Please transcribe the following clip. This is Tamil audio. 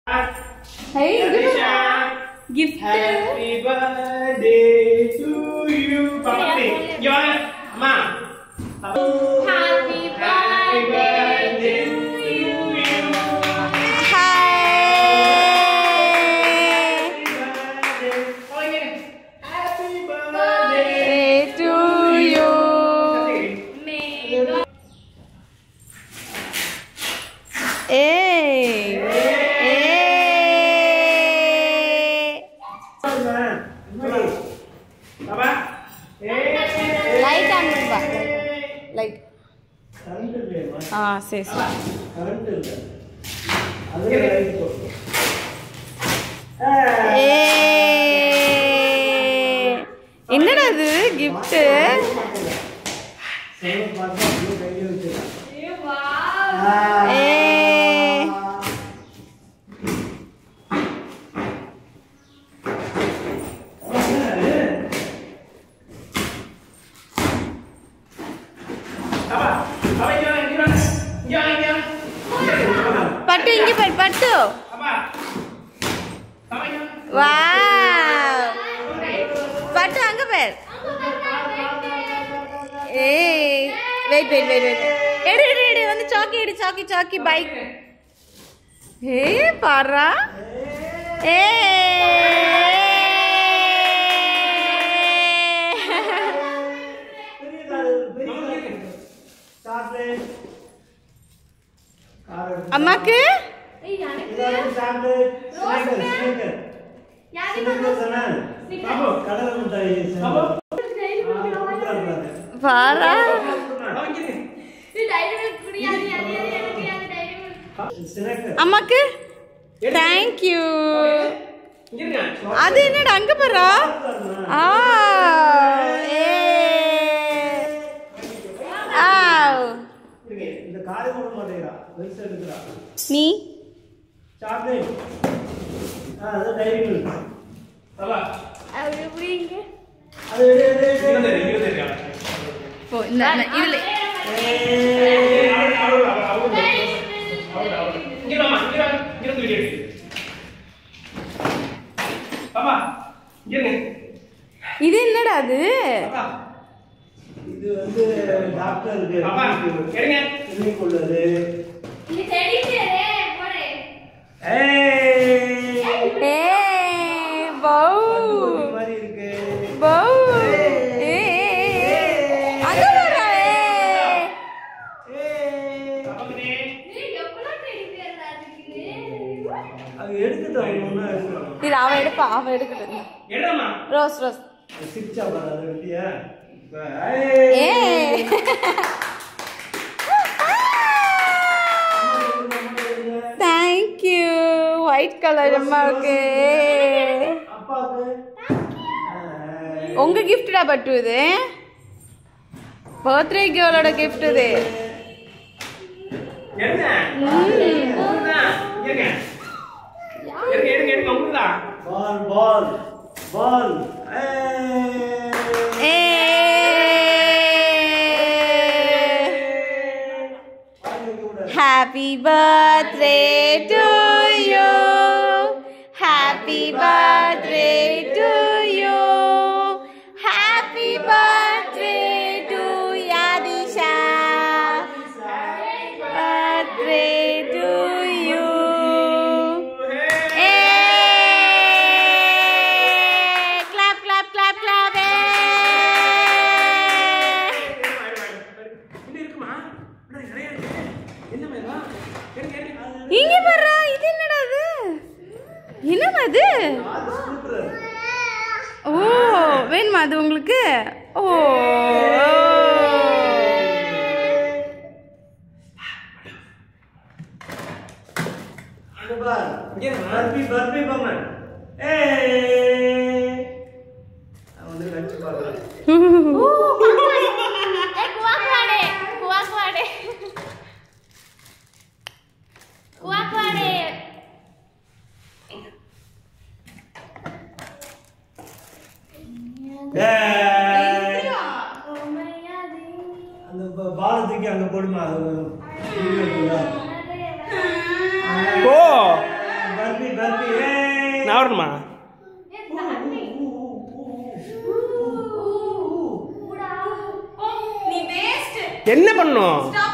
Hey, Anisha, gift. Happy birthday to you. Papa ni. Yo, Ma. Happy Happy birthday to you. Hi. Oh, ini. Happy birthday. Day to you. Hey. Hey. Apa? Eh. Light on பா. Light. கரண்ட் இல்லையம்மா ஆ சரி சரி கரண்ட் இல்லை அதுல லைட் போட்டு ஏய். என்னடா இது gift சேவ பார்த்தா அப்படியே கையில வச்சிருக்கான் ஏய். Apa? Apa ini? Ini mana? Jangan, jangan. பட்டு இங்க பாரு பட்டு Apa? Apa ini? வாவ் பட்டு அங்க பாரு ஏய் வெயிட் வெயிட் வெயிட் வெயிட் எடு எடு எடு வந்து சாக்கி எடு சாக்கி சாக்கி பைக் ஏய் பாரா ஏய் சாக்லேட் அம்மாக்கு சாக்லேட் ஸ்னேக்கர் ஸ்னேக்கர் ஸ்னேக்கர் தானே Apa? கடலை மிட்டாய் Apa? பாரா Oh, ini. ஸ்னேக்கர் அம்மாக்கு தேங்க்யூ Ini kan? அது என்னடா அங்க பாரா ஆ ஏ ஆவ் இந்த காரை போட மாட்டேங்கிறா வயசு எடுக்கிறா நீ சாக்லேட் ஆ அது டைரி மில்க் Apa? அது எடு, எடு, Ini எடு, kan எடு. dari, ini dari apa? போ இந்த இந்த- இதுல Eh, awal, awal, awal, awal. Awal, awal. Ini lama, ini lama, ini lama video. Apa? Ini kan? இது என்னடா அது Apa? இது வந்து டாக்டருக்கு Apa? Keringan. கிளினிக் உள்ளது ஏய் ஏய் பௌ ஒரு மாதிரி இருக்கு பௌ ஏய் அங்க பாரா ஏய் Apa ini? அது எடுத்துட்டோம் ஒன்றும் எடுக்கணும் இது அவ எடுப்பா அவ எடுக்கட்டும் Ini lama. ரோஸ் ரோஸ் சிரிச்சா பாரு அதை எடுத்தியா இப்ப, ஏய் ஏய். தேங்க்யூ ஒயிட் கலர் அம்மா இருக்கு அப்பாவுக்கு உங்க கிஃப்டா பட்டு இது பர்த்டே கேர்ளோட கிஃப்ட் இது Ini kan? Ini kan? Ini kan? Ini kan? Ini kan? Ini kan? பால் பால் பால் Happy birthday to you. Happy birthday to you. Happy birthday to Yadisha. Birthday to you. Hey! Clap, clap, clap, clap. Hey! ini இருக்குமா அட, நிறைய இருக்கு. என்ன மேலா? எடுங்க, எடுங்க. இங்க பாரு இது என்னடா இது என்னமா இது ஓ வேணுமா அது உங்களுக்கு ஓ இங்க இருமா. பர்பி பர்பி பொம்மை ஏய் நான் வந்து கடிச்சு பார்க்குறேன் ஏய். அந்த ப- பாலை தூக்கி அங்க போடுமா அது வீடியோ இருக்குல்ல? ஓ பர்பி நான் வரணுமா நீ வேஸ்ட் என்ன பண்ணும் ஸ்டாப்